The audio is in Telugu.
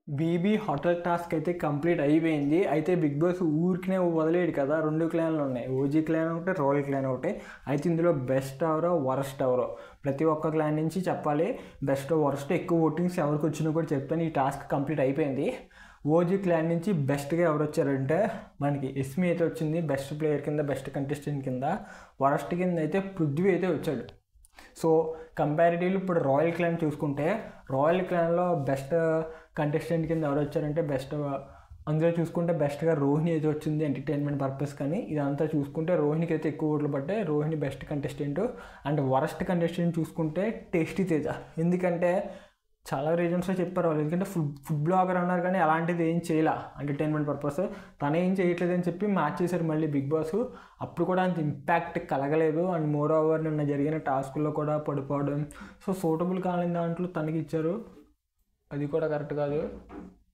బీబీ హోటల్ టాస్క్ అయితే కంప్లీట్ అయిపోయింది అయితే బిగ్ బాస్ ఊరికినే వదిలేడు కదా రెండు క్లాన్లు ఉన్నాయి ఓజీ క్లాన్ ఒకటి రాయల్ క్లాన్ ఒకటి అయితే ఇందులో బెస్ట్ ఎవరో వరస్ట్ ఎవరో ప్రతి ఒక్క క్లాన్ నుంచి చెప్పాలి బెస్ట్ వరస్ట్ ఎక్కువ ఓటింగ్స్ ఎవరికి వచ్చినా కూడా చెప్తాను ఈ టాస్క్ కంప్లీట్ అయిపోయింది ఓజీ క్లాన్ నుంచి బెస్ట్గా ఎవరు వచ్చారంటే మనకి ఎస్మి అయితే వచ్చింది బెస్ట్ ప్లేయర్ కింద బెస్ట్ కంటెస్టెంట్ కింద వరస్ట్ కింద అయితే పృథ్వీ అయితే వచ్చాడు సో కంపారిటివ్లీ ఇప్పుడు రాయల్ క్లాన్ చూసుకుంటే రాయల్ క్లాన్లో బెస్ట్ కంటెస్టెంట్ కింద ఎవరు వచ్చారంటే బెస్ట్ అందులో చూసుకుంటే బెస్ట్గా రోహిణి అయితే వచ్చింది ఎంటర్టైన్మెంట్ పర్పస్ కానీ ఇదంతా చూసుకుంటే రోహిణికి అయితే ఎక్కువ ఓట్లు పడ్డాయి Rohini best contestant and worst contestant చూసుకుంటే టేస్టీ తేజ ఎందుకంటే చాలా రీజన్స్లో చెప్పారు వాళ్ళు ఎందుకంటే ఫుడ్ ఫుడ్ బ్లాగర్ అన్నారు కానీ అలాంటిది ఏం చేయలే ఎంటర్టైన్మెంట్ పర్పస్ తను ఏం చేయట్లేదు అని చెప్పి మ్యాచ్ చేశారు మళ్ళీ బిగ్ బాస్ అప్పుడు కూడా అంత ఇంపాక్ట్ కలగలేదు అండ్ మోర్ ఓవర్ నిన్న జరిగిన టాస్కుల్లో కూడా పడిపోవడం సో సూటబుల్ కాలేని దాంట్లో తనకి ఇచ్చారు అది కూడా కరెక్ట్ కాదు